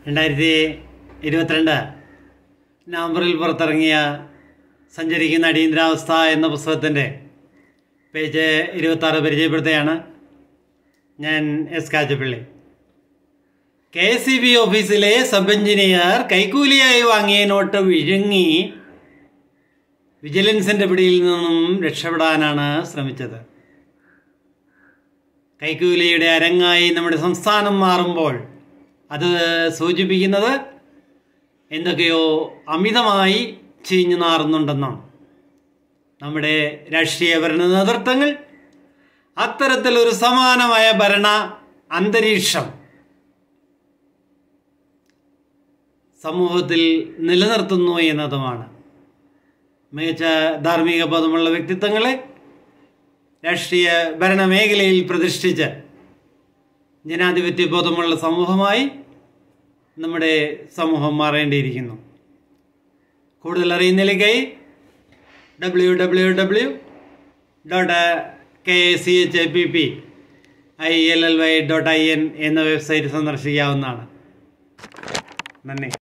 രണ്ടായിരത്തി ഇരുപത്തിരണ്ട് നവംബറിൽ പുറത്തിറങ്ങിയ സഞ്ചരിക്കുന്ന അടിയന്തരാവസ്ഥ എന്ന പുസ്തകത്തിൻ്റെ പേജ് ഇരുപത്താറ് പരിചയപ്പെടുത്തുകയാണ് ഞാൻ S Kachappally K S C B ഓഫീസിലെ സബ് എഞ്ചിനീയർ കൈക്കൂലിയായി വാങ്ങിയ നോട്ട് വിഴുങ്ങി വിജിലൻസിൻ്റെ പിടിയിൽ നിന്നും രക്ഷപ്പെടാനാണ് ശ്രമിച്ചത് കൈക്കൂലിയുടെ അരങ്ങായി നമ്മുടെ സംസ്ഥാനം മാറുമ്പോൾ അത് സൂചിപ്പിക്കുന്നത് എന്തൊക്കെയോ അമിതമായി ചീഞ്ഞു നാറുന്നുണ്ടെന്നാണ് നമ്മുടെ രാഷ്ട്രീയ ഭരണ നേതൃത്വങ്ങൾ അത്തരത്തിലൊരു സമാനമായ ഭരണ അന്തരീക്ഷം സമൂഹത്തിൽ നിലനിർത്തുന്നു എന്നതുമാണ് മികച്ച ധാർമ്മിക ബോധമുള്ള വ്യക്തിത്വങ്ങളെ രാഷ്ട്രീയ ഭരണമേഖലയിൽ പ്രതിഷ്ഠിച്ച് ജനാധിപത്യ ബോധമുള്ള സമൂഹമായി നമ്മുടെ സമൂഹം മാറേണ്ടിയിരിക്കുന്നു കൂടുതൽ അറിയുന്നതിലേക്കായി W W W dot K C H A P P I L L Y dot I N എന്ന വെബ്സൈറ്റ് സന്ദർശിക്കാവുന്നതാണ് നന്ദി